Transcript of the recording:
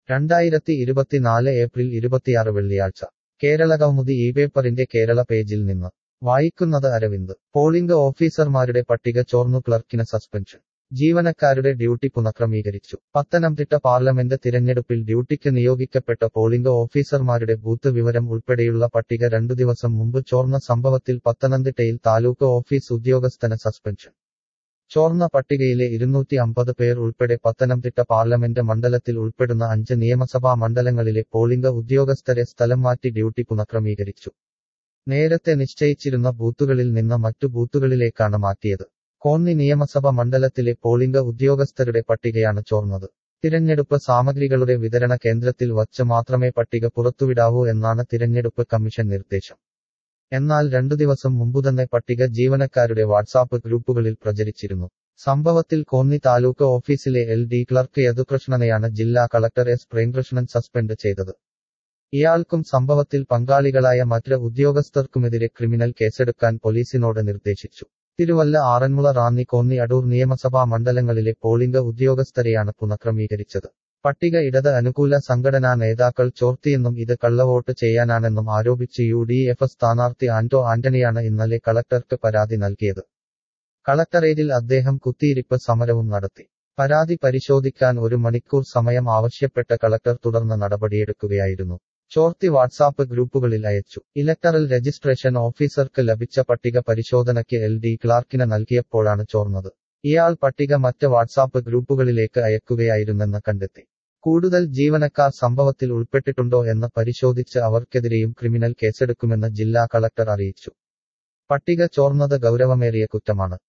രണ്ടായിരത്തി ഇരുപത്തിനാല് ഏപ്രിൽ ഇരുപത്തിയാറ് വെള്ളിയാഴ്ച കേരള കൗമുദി ഈ പേപ്പറിന്റെ കേരള പേജിൽ നിന്ന് വായിക്കുന്നത് അരവിന്ദ് പോളിംഗ് ഓഫീസർമാരുടെ പട്ടിക ചോർന്നു ക്ലർക്കിന് സസ്പെൻഷൻ ജീവനക്കാരുടെ ഡ്യൂട്ടി പുനഃക്രമീകരിച്ചു പത്തനംതിട്ട പാർലമെന്റ് തിരഞ്ഞെടുപ്പിൽ ഡ്യൂട്ടിക്ക് നിയോഗിക്കപ്പെട്ട പോളിംഗ് ഓഫീസർമാരുടെ ബൂത്ത് വിവരം ഉൾപ്പെടെയുള്ള പട്ടിക രണ്ടു ദിവസം മുമ്പ് ചോർന്ന സംഭവത്തിൽ പത്തനംതിട്ടയിൽ താലൂക്ക് ഓഫീസ് ഉദ്യോഗസ്ഥന് സസ്പെൻഷൻ ചോർന്ന പട്ടികയിലെ ഇരുന്നൂറ്റി അമ്പത് പേർ ഉൾപ്പെടെ പത്തനംതിട്ട പാർലമെന്റ് മണ്ഡലത്തിൽ ഉൾപ്പെടുന്ന അഞ്ച് നിയമസഭാ മണ്ഡലങ്ങളിലെ പോളിംഗ് ഉദ്യോഗസ്ഥരെ സ്ഥലം മാറ്റി ഡ്യൂട്ടി പുനഃക്രമീകരിച്ചു നേരത്തെ നിശ്ചയിച്ചിരുന്ന ബൂത്തുകളിൽ നിന്ന് മറ്റു ബൂത്തുകളിലേക്കാണ് മാറ്റിയത് കോന്നി നിയമസഭ മണ്ഡലത്തിലെ പോളിംഗ് ഉദ്യോഗസ്ഥരുടെ പട്ടികയാണ് ചോർന്നത് തിരഞ്ഞെടുപ്പ് സാമഗ്രികളുടെ വിതരണ കേന്ദ്രത്തിൽ വച്ച് മാത്രമേ പട്ടിക പുറത്തുവിടാവൂ എന്നാണ് തിരഞ്ഞെടുപ്പ് കമ്മീഷൻ നിർദ്ദേശം എന്നാൽ രണ്ടു ദിവസം മുമ്പുതന്നെ പട്ടിക ജീവനക്കാരുടെ വാട്സാപ്പ് ഗ്രൂപ്പുകളിൽ പ്രചരിച്ചിരുന്നു സംഭവത്തിൽ കോന്നി താലൂക്ക് ഓഫീസിലെ എൽ ഡി ക്ലർക്ക് യദുകൃഷ്ണനെയാണ് ജില്ലാ കളക്ടർ എസ് പ്രേംകൃഷ്ണൻ സസ്പെൻഡ് ചെയ്തത് ഇയാൾക്കും സംഭവത്തിൽ പങ്കാളികളായ മറ്റ് ഉദ്യോഗസ്ഥർക്കുമെതിരെ ക്രിമിനൽ കേസെടുക്കാൻ പോലീസിനോട് നിർദ്ദേശിച്ചു തിരുവല്ല ആറന്മുള റാന്നി കോന്നി അടൂർ നിയമസഭാ മണ്ഡലങ്ങളിലെ പോളിംഗ് ഉദ്യോഗസ്ഥരെയാണ് പുനഃക്രമീകരിച്ചത് പട്ടിക ഇടത് അനുകൂല സംഘടനാ നേതാക്കൾ ചോർത്തിയെന്നും ഇത് കള്ളവോട്ട് ചെയ്യാനാണെന്നും ആരോപിച്ച് യു ഡി എഫ് സ്ഥാനാർത്ഥി ആന്റോ ആന്റണിയാണ് ഇന്നലെ കളക്ടർക്ക് പരാതി നൽകിയത് കളക്ടറേറ്റിൽ അദ്ദേഹം കുത്തിയിരിപ്പ് സമരവും നടത്തി പരാതി പരിശോധിക്കാൻ ഒരു മണിക്കൂർ സമയം ആവശ്യപ്പെട്ട കളക്ടർ തുടർന്ന് നടപടിയെടുക്കുകയായിരുന്നു ചോർത്തി വാട്സാപ്പ് ഗ്രൂപ്പുകളിൽ അയച്ചു ഇലക്ടറൽ രജിസ്ട്രേഷൻ ഓഫീസർക്ക് ലഭിച്ച പട്ടിക പരിശോധനയ്ക്ക് എൽ ഡി ക്ലാർക്കിന് നൽകിയപ്പോഴാണ് ചോർന്നത് ഇയാൾ പട്ടിക മറ്റ് വാട്സാപ്പ് ഗ്രൂപ്പുകളിലേക്ക് അയക്കുകയായിരുന്നെന്ന് കണ്ടെത്തി കൂടുതൽ ജീവനക്കാർ സംഭവത്തിൽ ഉൾപ്പെട്ടിട്ടുണ്ടോ എന്ന് പരിശോധിച്ച് അവർക്കെതിരെയും ക്രിമിനൽ കേസെടുക്കുമെന്ന് ജില്ലാ കളക്ടർ അറിയിച്ചു പട്ടിക ചോർന്നത് ഗൗരവമേറിയ കുറ്റമാണ്